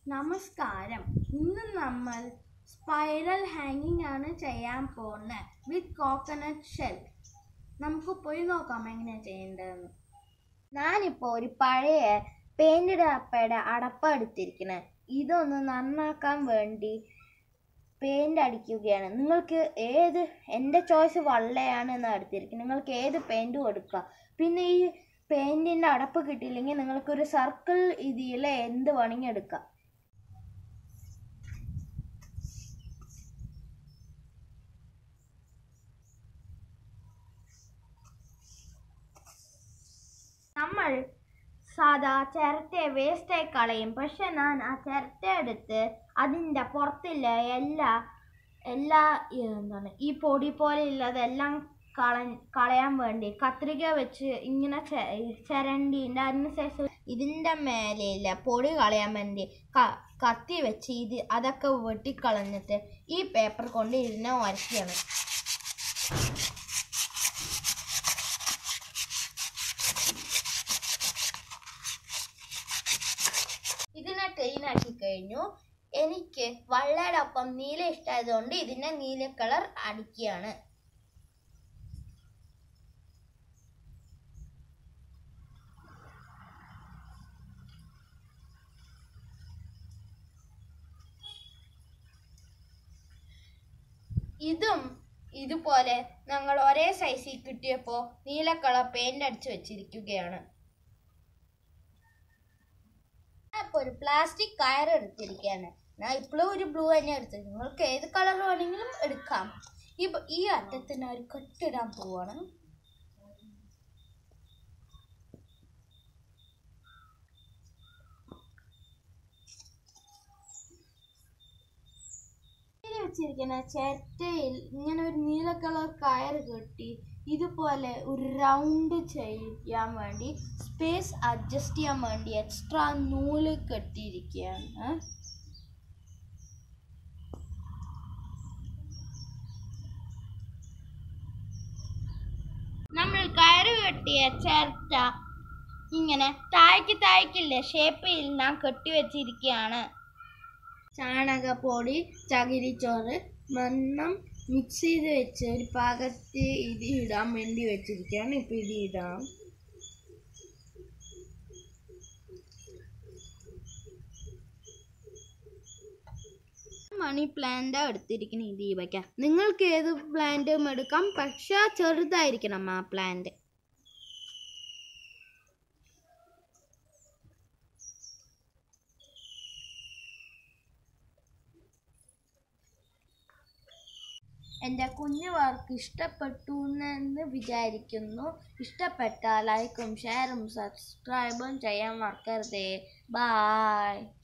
നമസ്കാരം ഇന്ന് നമ്മൾ സ്പൈറൽ ഹാങ്ങിങ് ആണ് ചെയ്യാൻ പോകുന്നത് വിത്ത് കോക്കനട്ട് ഷെൽ നമുക്ക് പോയി നോക്കാം എങ്ങനെയാ ചെയ്യേണ്ടതെന്ന് ഞാനിപ്പോൾ ഒരു പഴയ പെയിന്റ് ഡപ്പയുടെ അടപ്പ എടുത്തിരിക്കണേ ഇതൊന്ന് നന്നാക്കാൻ വേണ്ടി പെയിന്റ് അടിക്കുകയാണ് നിങ്ങൾക്ക് ഏത് എൻ്റെ ചോയ്സ് വള്ളയാണ് എന്ന് എടുത്തിരിക്കുന്നത് നിങ്ങൾക്ക് ഏത് പെയിന്റും എടുക്കാം പിന്നെ ഈ പെയിന്റിൻ്റെ അടപ്പ് കിട്ടിയില്ലെങ്കിൽ നിങ്ങൾക്കൊരു സർക്കിൾ ഇതിൽ എന്ത് വേണമെങ്കിൽ എടുക്കാം നമ്മൾ സാധാ ചിരട്ടയെ വേസ്റ്റായി കളയും പക്ഷെ ഞാൻ ആ ചിരട്ട എടുത്ത് അതിൻ്റെ പുറത്തുള്ള എല്ലാ എല്ലാ ഈ എന്താണ് ഈ പൊടി പോലെ ഉള്ളതെല്ലാം കള കളയാൻ വേണ്ടി കത്രിക വെച്ച് ഇങ്ങനെ ചെ- ചിരണ്ടിൻ്റെ അതിനുശേഷം ഇതിൻ്റെ മേലെയില്ല പൊടി കളയാൻ വേണ്ടി ക കത്തി വെച്ച് ഇത് അതൊക്കെ വെട്ടിക്കളഞ്ഞിട്ട് ഈ പേപ്പർ കൊണ്ട് ഇതിനെ വരയ്ക്കുകയാണ് ഇതിനെ ക്ലീൻ ആക്കി കഴിഞ്ഞു എനിക്ക് വെള്ളയുടെ ഒപ്പം നീല ഇഷ്ടമായതുകൊണ്ട് ഇതിനെ നീല കളർ അടിക്കുകയാണ് ഇതും ഇതുപോലെ ഞങ്ങൾ ഒരേ സൈസിൽ കിട്ടിയപ്പോൾ നീല കളർ പെയിന്റ് അടിച്ചു വെച്ചിരിക്കുകയാണ് അപ്പോൾ ഒരു പ്ലാസ്റ്റിക് കയർ എടുത്തിരിക്കുകയാണ് ഞാൻ ഇപ്പോഴും ഒരു ബ്ലൂ തന്നെ എടുത്തത് നിങ്ങൾക്ക് ഏത് കളർ വേണമെങ്കിലും എടുക്കാം ഈ ബ- ഈ അറ്റത്തിന് ഒരു കെട്ടിടാൻ പോവാണ് ഇതിൽ വെച്ചിരിക്കുന്ന ചിരട്ടയിൽ ഇങ്ങനെ ഒരു നീല കളർ കയർ കെട്ടി ഇതുപോലെ ഒരു റൗണ്ട് ചെയ്യാൻ വേണ്ടി സ്പേസ് അഡ്ജസ്റ്റ് ചെയ്യാൻ വേണ്ടി എക്സ്ട്രാ നൂല് കെട്ടിയിരിക്കുകയാണ് നമ്മൾ കയറ് കെട്ടിയ ചിരട്ട ഇങ്ങനെ താഴേക്ക് താഴേക്കില്ല ഷേപ്പിൽ ഞാൻ കെട്ടി വെച്ചിരിക്കുകയാണ് ചാണകപ്പൊടി ചകിരിച്ചോറ് മണ്ണം മിക്സ് ചെയ്ത് വെച്ച് ഒരു പാകത്ത് ഇത് ഇടാൻ വേണ്ടി വെച്ചിരിക്കുകയാണ് ഇപ്പം ഇത് ഇടാം മണി പ്ലാന്റ് എടുത്തിരിക്കുന്ന ഈ ദീപയ്ക്ക നിങ്ങൾക്ക് ഏത് പ്ലാന്റും എടുക്കാം പക്ഷെ ചെറുതായിരിക്കണം ആ പ്ലാന്റ് എൻ്റെ കുഞ്ഞു വർക്ക് ഇഷ്ടപ്പെട്ടു എന്ന് വിചാരിക്കുന്നു ഇഷ്ടപ്പെട്ടാൽ ലൈക്കും ഷെയറും സബ്സ്ക്രൈബും ചെയ്യാൻ മറക്കരുതേ ബായ്